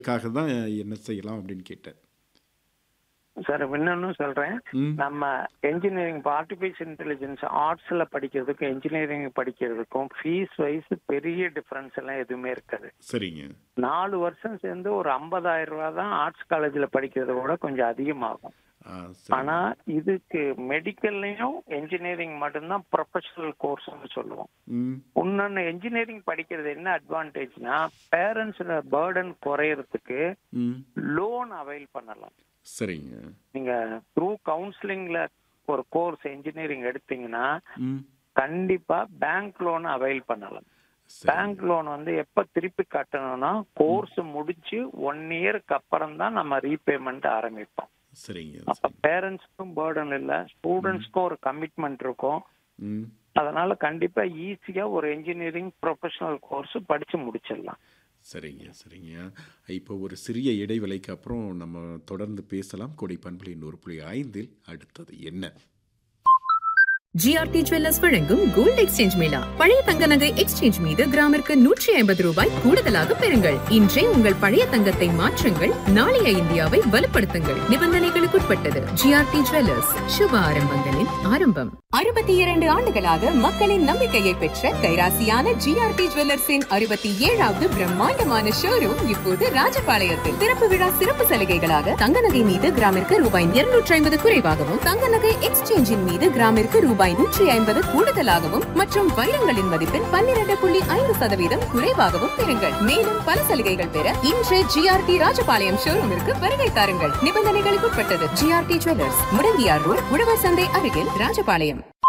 க்காக தான் என்ன செய்யலாம் அப்படின்னு கேட்டேன். சார் இன்னொன்னு சொல்றேன் ம். நம்ம என்ஜினியரிங் இப்போ ஆர்டிஃபிஷியல் இன்டெலிஜென்ஸ் ஆர்ட்ஸ்ல படிக்கிறதுக்கும் என்ஜினியரிங் படிக்கிறதுக்கும் ஃபீஸ் வைஸ் பெரிய டிஃபரன்ஸ் எல்லாம் எதுவுமே இருக்காது சரிங்க. நாலு வருஷம் சேர்ந்து ஒரு ஐம்பதாயிரம் ரூபாய் தான் ஆர்ட்ஸ் காலேஜ்ல படிக்கிறத விட கொஞ்சம் அதிகமாகும் ஆ, சரி. ஆனா இதுக்கு மெடிக்கல்லையும் என்ஜினியரிங் மட்டும்தான் ப்ரொஃபஷனல் கோர்ஸ்னு சொல்லுவோம் ம். இன்னொன்னு என்ஜினியரிங் படிக்கிறது என்ன அட்வான்டேஜ்னா பேரண்ட்ஸோட பேர்டன் குறையறதுக்கு ம். லோன் அவைல் பண்ணலாம் சரிங்க. நீங்க த்ரூ கவுன்சிலிங்ல ஒரு கோர்ஸ் என்ஜினியரிங் எடுத்தீங்கன்னா ம். கண்டிப்பா பேங்க் லோன் அவைல் பண்ணலாம் சரி. பேங்க் லோன் வந்து எப்ப திருப்பி கட்டணும்னா கோர்ஸ் முடிச்சு ஒன் இயருக்கு அப்புறம் தான் நம்ம ரீபேமெண்ட் ஆரம்பிப்போம் சரிங்க. அப்ப சரி. பேரண்ட்ஸ்க்கும் பேர்டன் இல்ல ஸ்டூடெண்ட்ஸ்க்கும் ஒரு கமிட்மெண்ட் இருக்கும் ம். அதனால கண்டிப்பா ஈஸியா ஒரு என்ஜினியரிங் ப்ரொஃபஷனல் கோர்ஸ் படிச்சு முடிச்சிடலாம் சரிங்க சரிங்க இப்போ ஒரு சிறிய இடைவேளைக்கு அப்புறம் நம்ம தொடர்ந்து பேசலாம் கொடை பண்புலின் ஒரு புள்ளி ஐந்தில் அடுத்தது என்ன ஜிஆர்டி ஜுவல்லர்ஸ் வழங்கும் கோல்ட் எக்ஸ்சேஞ்ச் மேளா பழைய தங்க நகை எக்ஸ்சேஞ்ச் மீது கிராமிற்கு நூற்றி ஐம்பது ரூபாய் கூடுதலாக பெறுங்கள் இன்றே உங்கள் பழைய தங்கத்தை மாற்றுங்கள் நாளைய இந்தியாவை வலுப்படுத்துங்கள் நிபந்தனைகளுக்குட்பட்டது ஜிஆர்டி ஜுவல்லர்ஸ் சுப ஆரம்பங்களின் ஆரம்பம் அறுபத்தி இரண்டு ஆண்டுகளாக மக்களின் நம்பிக்கையை பெற்ற கைராசியான ஜிஆர்டி ஜுவல்லர்ஸின் அறுபத்தி ஏழாவது பிரம்மாண்டமான ஷோரூம் இப்போது ராஜபாளையத்தில் திறப்பு விழா சிறப்பு சலுகைகளாக தங்க நகை மீது கிராமிற்கு ரூபாய் இருநூற்றி ஐம்பது குறைவாகவும் தங்க நகை எக்ஸ்சேஞ்சின் மீது கிராமிற்கு ரூபாய் நூற்றி ஐம்பது கூடுதலாகவும் மற்றும் வைரங்களின் மதிப்பில் பன்னிரண்டு புள்ளி ஐந்து சதவீதம் குறைவாகவும் பெறுங்கள் மேலும் பல சலுகைகள் பெற இன்று ஜிஆர்டி ராஜபாளையம் ஷோரூமிற்கு வருகை தாருங்கள் நிபந்தனைகளுக்குட்பட்டது ஜிஆர்டி ஜுவல்லர்ஸ் முடங்கியார் ரோட் உழவர் சந்தை அருகில் ராஜபாளையம்